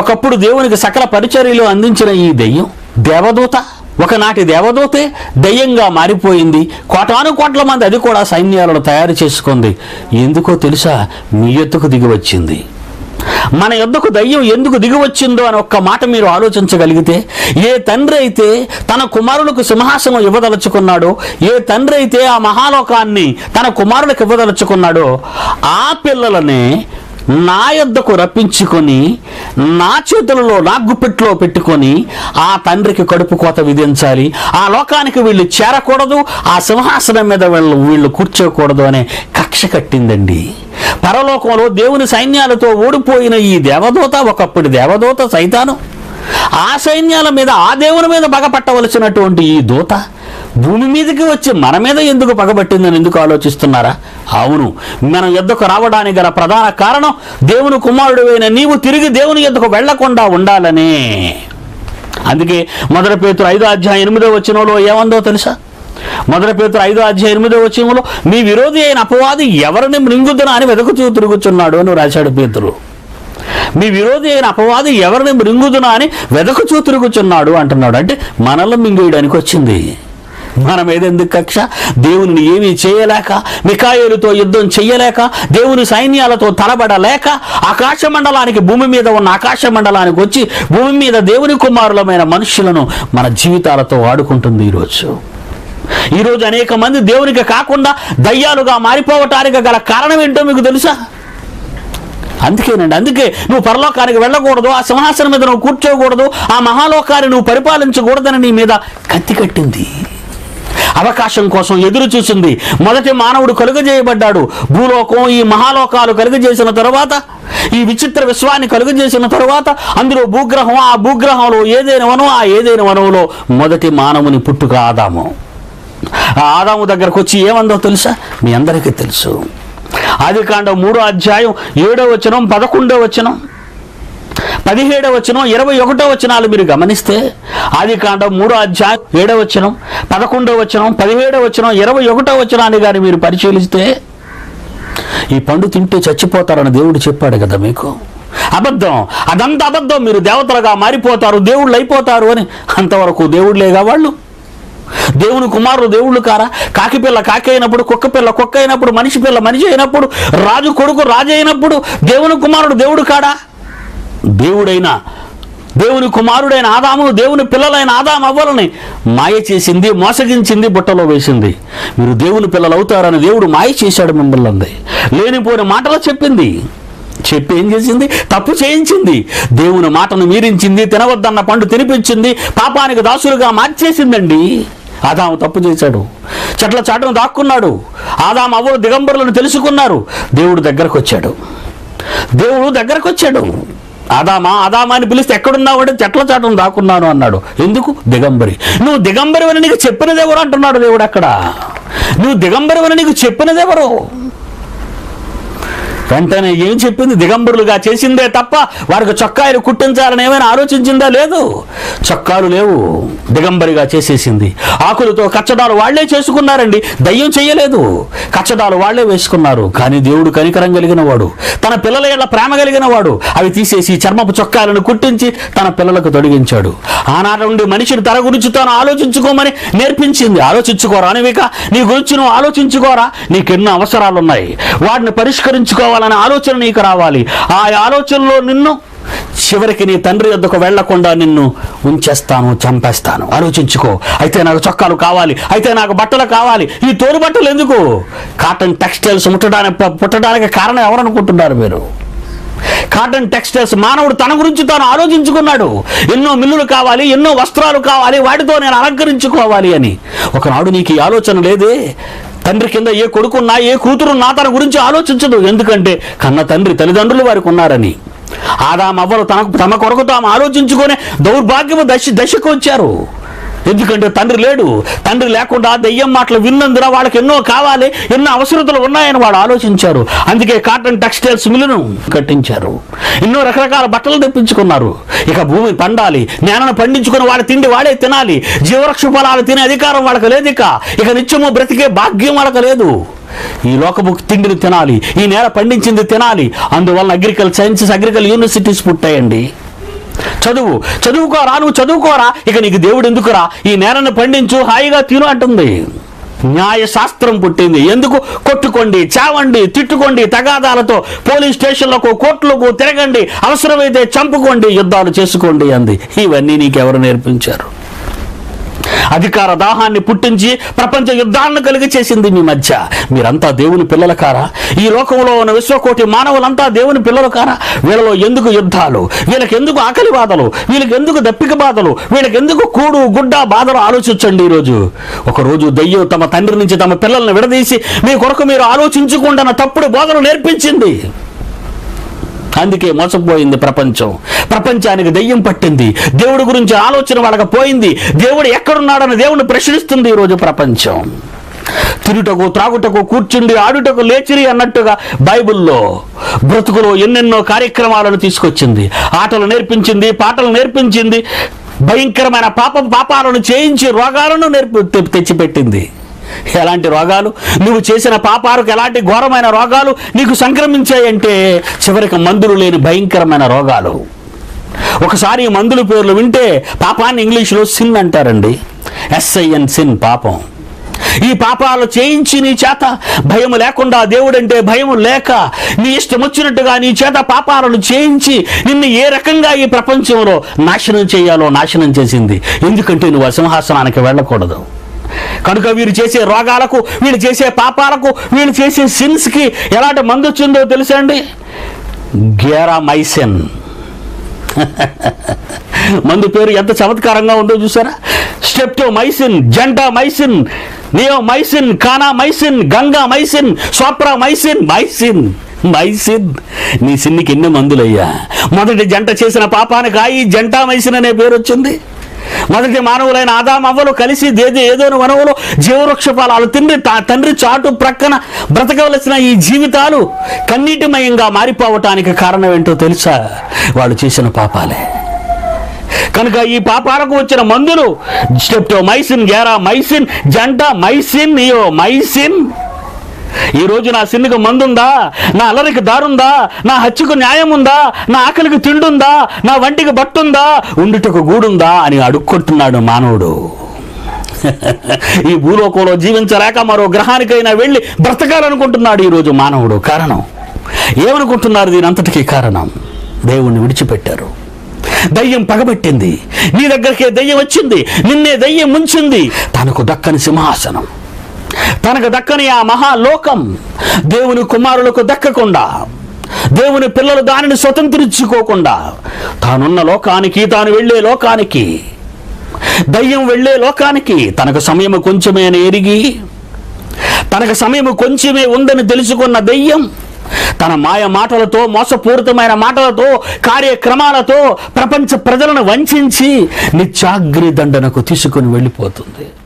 ఒకప్పుడు దేవునికి సకల పరిచర్యలు అందించిన ఈ దెయ్యం దేవదూత ఒకనాటి దేవదూతే దెయ్యంగా మారిపోయింది కోటాను కోట్ల మంది అది కూడా సైన్యాలను తయారు చేసుకుంది ఎందుకో తెలుసా మీ ఎత్తుకు దిగి వచ్చింది మన యొద్దకు దయ్యం ఎందుకు దిగి వచ్చిందో అని ఒక్క మాట మీరు ఆలోచించగలిగితే ఏ తండ్రి అయితే తన కుమారులకు సింహాసనం ఇవ్వదలుచుకున్నాడో ఏ తండ్రి అయితే ఆ మహాలోకాన్ని తన కుమారులకు ఇవ్వదలుచుకున్నాడో ఆ పిల్లలనే నా యొద్దకు రప్పించుకొని నా చేతులలో నా గుప్పెట్లో పెట్టుకొని ఆ తండ్రికి కడుపు కోత విధించాలి ఆ లోకానికి వీళ్ళు చేరకూడదు ఆ సింహాసనం మీద వీళ్ళు వీళ్ళు కూర్చోకూడదు అనే కక్ష కట్టిందండి పరలోకంలో దేవుని సైన్యాలతో ఓడిపోయిన ఈ దేవదూత ఒకప్పుడు దేవదూత సైతాను ఆ సైన్యాల మీద ఆ దేవుని మీద పగపట్టవలసినటువంటి ఈ దూత భూమి మీదకి వచ్చి మన మీద ఎందుకు పగబట్టిందని ఎందుకు ఆలోచిస్తున్నారా అవును మన యుద్ధకు రావడానికి గల ప్రధాన కారణం దేవుని కుమారుడు నీవు తిరిగి దేవుని యుద్ధకు వెళ్లకుండా ఉండాలనే అందుకే మొదటి పేతురు ఐదో అధ్యాయం ఎనిమిదో వచ్చినలో ఏమందో తెలుసా మొదటి పేతురు ఐదో అధ్యాయం ఎనిమిదో వచ్చినలో మీ విరోధి అయిన అపవాది ఎవరిని మృంగుతున్నా అని వెతుకుతూ తిరుగుతున్నాడు అని రాశాడు పేతురు మీ విరోధి అయిన అపవాది ఎవరిని మృంగుదునా అని వెదకుచూ తిరుగుచున్నాడు అంటున్నాడు అంటే మనల్ని మింగేయడానికి వచ్చింది మన మీద ఎందుకు కక్ష దేవుని ఏమీ చేయలేక మికాయేలుతో యుద్ధం చెయ్యలేక దేవుని సైన్యాలతో తలబడలేక ఆకాశ మండలానికి భూమి మీద ఉన్న ఆకాశ మండలానికి వచ్చి భూమి మీద దేవుని కుమారులమైన మనుషులను మన జీవితాలతో ఆడుకుంటుంది ఈరోజు ఈరోజు అనేక మంది దేవునికి కాకుండా దయ్యాలుగా మారిపోవటానికి గల కారణం ఏంటో మీకు తెలుసా అందుకేనండి అందుకే నువ్వు పరలోకానికి వెళ్ళకూడదు ఆ సింహాసనం మీద నువ్వు కూర్చోకూడదు ఆ మహాలోకాన్ని నువ్వు పరిపాలించకూడదని నీ మీద కత్తి కట్టింది అవకాశం కోసం ఎదురు చూసింది మొదటి మానవుడు కలుగజేయబడ్డాడు భూలోకం ఈ మహాలోకాలు కలుగజేసిన తరువాత ఈ విచిత్ర విశ్వాన్ని కలుగజేసిన తరువాత అందులో భూగ్రహం ఆ భూగ్రహంలో ఏదైనా వనం ఆ ఏదైనా వనంలో మొదటి మానవుని పుట్టుక ఆదాము ఆ ఆదాము దగ్గరకు వచ్చి ఏమందో తెలుసా మీ అందరికీ తెలుసు ఆది కాండం మూడో అధ్యాయం ఏడో వచనం పదకొండో వచనం పదిహేడవ వచనం ఇరవై ఒకటో వచనాలు మీరు గమనిస్తే ఆది కాండం మూడో అధ్యాయం ఏడవ వచనం పదకొండో వచనం పదిహేడవ వచనం ఇరవై ఒకటో వచనాన్ని కానీ మీరు పరిశీలిస్తే ఈ పండు తింటే చచ్చిపోతారని దేవుడు చెప్పాడు కదా మీకు అబద్ధం అదంతా అబద్ధం మీరు దేవతలుగా మారిపోతారు దేవుళ్ళు అయిపోతారు అని అంతవరకు దేవుళ్ళేగా వాళ్ళు దేవుని కుమారుడు దేవుళ్ళు కారా కాకి పిల్ల కాకి అయినప్పుడు కుక్క పిల్ల కుక్క అయినప్పుడు మనిషి పిల్ల మనిషి అయినప్పుడు రాజు కొడుకు రాజు అయినప్పుడు దేవుని కుమారుడు దేవుడు కాడా దేవుడైన దేవుని కుమారుడైన ఆదామును దేవుని పిల్లలైన ఆదాము అవ్వాలని మాయ చేసింది మోసగించింది బుట్టలో వేసింది మీరు దేవుని పిల్లలు అవుతారని దేవుడు మాయ చేశాడు మిమ్మల్ని అంది లేనిపోయిన మాటలు చెప్పింది చెప్పి ఏం చేసింది తప్పు చేయించింది దేవుని మాటను మీరించింది తినవద్దన్న పండు తినిపించింది పాపానికి దాసులుగా మార్చేసిందండి ఆదాము తప్పు చేశాడు చెట్ల చాటును దాక్కున్నాడు ఆదాము అవ్వలు దిగంబరులను తెలుసుకున్నారు దేవుడు దగ్గరకు వచ్చాడు దేవుడు దగ్గరకు వచ్చాడు ఆదామా ఆదామా అని పిలిస్తే ఎక్కడున్నావు అంటే చెట్ల చాటును దాక్కున్నాను అన్నాడు ఎందుకు దిగంబరి నువ్వు దిగంబరి అని నీకు చెప్పినది ఎవరు అంటున్నాడు దేవుడు అక్కడ నువ్వు దిగంబరి అని నీకు చెప్పినది ఎవరు వెంటనే ఏం చెప్పింది దిగంబరులుగా చేసిందే తప్ప వారికి చొక్కాయలు కుట్టించాలని ఏమైనా ఆలోచించిందా లేదు చొక్కాలు లేవు దిగంబరిగా చేసేసింది ఆకులతో కచ్చడాలు వాళ్లే చేసుకున్నారండి దయ్యం చేయలేదు కచ్చడాలు వాళ్లే వేసుకున్నారు కానీ దేవుడు కనికరం కలిగిన వాడు తన పిల్లల ఏళ్ళ ప్రేమ కలిగిన వాడు అవి తీసేసి చర్మపు చొక్కాలను కుట్టించి తన పిల్లలకు తొడిగించాడు ఆనాటి నుండి మనిషిని తన గురించి తాను ఆలోచించుకోమని నేర్పించింది ఆలోచించుకోరా అనివిక నీ గురించి నువ్వు ఆలోచించుకోరా నీకెన్నో అవసరాలు ఉన్నాయి వాటిని పరిష్కరించుకోవాలనే ఆలోచన నీకు రావాలి ఆ ఆలోచనలో నిన్ను చివరికి నీ తండ్రి వద్దకు వెళ్లకుండా నిన్ను ఉంచేస్తాను చంపేస్తాను ఆలోచించుకో అయితే నాకు చొక్కాలు కావాలి అయితే నాకు బట్టలు కావాలి ఈ తోలు బట్టలు ఎందుకు కాటన్ టెక్స్టైల్స్ ముట్టడానికి పుట్టడానికి కారణం ఎవరనుకుంటున్నారు మీరు కాటన్ టెక్స్టైల్స్ మానవుడు తన గురించి తాను ఆలోచించుకున్నాడు ఎన్నో మిల్లులు కావాలి ఎన్నో వస్త్రాలు కావాలి వాటితో నేను అలంకరించుకోవాలి అని ఒకనాడు నీకు ఈ ఆలోచన లేదే తండ్రి కింద ఏ కొడుకున్నా ఏ కూతురున్నా తన గురించి ఆలోచించదు ఎందుకంటే కన్న తండ్రి తల్లిదండ్రులు వారికి ఉన్నారని ఆదాం అవ్వలు తనకు తమ కొరకు తాము ఆలోచించుకునే దౌర్భాగ్యము దశ దశకు వచ్చారు ఎందుకంటే తండ్రి లేడు తండ్రి లేకుండా దెయ్యం మాటలు విన్నందున వాళ్ళకి ఎన్నో కావాలి ఎన్నో అవసరతలు ఉన్నాయని వాడు ఆలోచించారు అందుకే కాటన్ టెక్స్టైల్స్ మిల్లును కట్టించారు ఎన్నో రకరకాల బట్టలు తెప్పించుకున్నారు ఇక భూమి పండాలి నేలను పండించుకుని వాడి తిండి వాడే తినాలి జీవరక్ష ఫలాలు తినే అధికారం వాళ్ళకి లేదు ఇక ఇక నిత్యము బ్రతికే భాగ్యం వాళ్ళకి లేదు ఈ లోకపు తిండిని తినాలి ఈ నేల పండించింది తినాలి అందువల్ల అగ్రికల్చర్ సైన్సెస్ అగ్రికల్ యూనివర్సిటీస్ పుట్టాయండి చదువు చదువుకోరా నువ్వు చదువుకోరా ఇక నీకు దేవుడు ఎందుకురా ఈ నేలను పండించు హాయిగా తిను అంటుంది న్యాయశాస్త్రం పుట్టింది ఎందుకు కొట్టుకోండి చావండి తిట్టుకోండి తగాదాలతో పోలీస్ స్టేషన్లకు కోర్టులకు తిరగండి అవసరమైతే చంపుకోండి యుద్ధాలు చేసుకోండి అంది ఇవన్నీ నీకెవరు నేర్పించారు అధికార దాహాన్ని పుట్టించి ప్రపంచ యుద్ధాలను కలిగి చేసింది మీ మధ్య మీరంతా దేవుని పిల్లల కారా ఈ లోకంలో ఉన్న విశ్వకోటి మానవులంతా దేవుని పిల్లలు కారా వీళ్ళలో ఎందుకు యుద్ధాలు వీళ్ళకి ఎందుకు ఆకలి బాధలు వీళ్ళకి ఎందుకు దప్పిక బాధలు వీళ్ళకి ఎందుకు కూడు గుడ్డ బాధలు ఆలోచించండి ఈరోజు ఒకరోజు దయ్యం తమ తండ్రి నుంచి తమ పిల్లల్ని విడదీసి మీ కొరకు మీరు ఆలోచించకుండా తప్పుడు బోధలు నేర్పించింది అందుకే మోసపోయింది ప్రపంచం ప్రపంచానికి దయ్యం పట్టింది దేవుడి గురించి ఆలోచన వాళ్ళకి పోయింది దేవుడు ఎక్కడున్నాడని దేవుని ప్రశ్నిస్తుంది ఈరోజు ప్రపంచం తిరుటకు త్రాగుటకు కూర్చుండి ఆడుటకు లేచిరి అన్నట్టుగా బైబిల్లో బ్రతుకులో ఎన్నెన్నో కార్యక్రమాలను తీసుకొచ్చింది ఆటలు నేర్పించింది పాటలు నేర్పించింది భయంకరమైన పాప పాపాలను చేయించి రోగాలను నేర్పి తె- తెచ్చిపెట్టింది ఎలాంటి రోగాలు నువ్వు చేసిన పాపాలకు ఎలాంటి ఘోరమైన రోగాలు నీకు సంక్రమించాయంటే చివరికి మందులు లేని భయంకరమైన రోగాలు ఒకసారి ఈ మందుల పేర్లు వింటే పాపాన్ని ఇంగ్లీష్లో సిన్ అంటారండి ఎస్ఐఎన్ సిన్ పాపం ఈ పాపాలు చేయించి నీ చేత భయం లేకుండా దేవుడంటే భయం లేక నీ ఇష్టం వచ్చినట్టుగా నీ చేత పాపాలను చేయించి నిన్ను ఏ రకంగా ఈ ప్రపంచంలో నాశనం చేయాలో నాశనం చేసింది ఎందుకంటే నువ్వు ఆ సింహాసనానికి వెళ్ళకూడదు కనుక వీరు చేసే రోగాలకు వీళ్ళు చేసే పాపాలకు వీళ్ళు చేసే సిన్స్కి ఎలాంటి మందు వచ్చిందో తెలుసా అండి గ్యారామైసెన్ మందు పేరు ఎంత చమత్కారంగా ఉందో చూసారా స్టెప్టో మైసిన్ జంటా మైసిన్ నియో మైసిన్ కానా మైసిన్ గంగా మైసిన్ సోప్రా మైసిన్ మైసిన్ మైసిన్ నీ సిన్నికి ఎన్ని మందులయ్యా మొదటి జంట చేసిన పాపానికి ఆ ఈ జంటా మైసిన్ అనే పేరు వచ్చింది మొదటి మానవులైన ఆదాం అవ్వలు కలిసి దేది ఏదోని వనవులో జీవవృక్ష ఫలాలు తిండి తా- తండ్రి చాటు ప్రక్కన బ్రతకవలసిన ఈ జీవితాలు కన్నీటిమయంగా మారిపోవటానికి కారణం ఏంటో తెలుసా వాళ్ళు చేసిన పాపాలే కనుక ఈ పాపాలకు వచ్చిన మందులు స్టెప్టో మైసిన్ గేరా మైసిన్ జంట మైసిన్ నియో మైసిన్ ఈ రోజు నా సిన్నుకు మందుందా నా అల్లరికి దారుందా నా హత్యకు న్యాయం ఉందా నా ఆకలికి తిండుందా నా వంటికి బట్టుందా ఉండుటకు గూడుందా అని అడుక్కుంటున్నాడు మానవుడు ఈ భూలోకంలో జీవించలేక మరో గ్రహానికైనా వెళ్ళి బ్రతకాలనుకుంటున్నాడు ఈరోజు మానవుడు కారణం ఏమనుకుంటున్నారు దీని అంతటికీ కారణం దేవుణ్ణి విడిచిపెట్టారు దయ్యం పగబట్టింది నీ దగ్గరికే దయ్యం వచ్చింది నిన్నే దయ్యం ముంచింది తనకు దక్కని సింహాసనం తనకు దక్కని ఆ మహాలోకం దేవుని కుమారులకు దక్కకుండా దేవుని పిల్లలు దానిని స్వతంత్రించుకోకుండా తానున్న లోకానికి తాను వెళ్ళే లోకానికి దయ్యం వెళ్ళే లోకానికి తనకు సమయం కొంచెమే అని ఎరిగి తనకు సమయం కొంచెమే ఉందని తెలుసుకున్న దెయ్యం తన మాయ మాటలతో మోసపూరితమైన మాటలతో కార్యక్రమాలతో ప్రపంచ ప్రజలను వంచించి నిత్యాగ్ని దండనకు తీసుకుని వెళ్ళిపోతుంది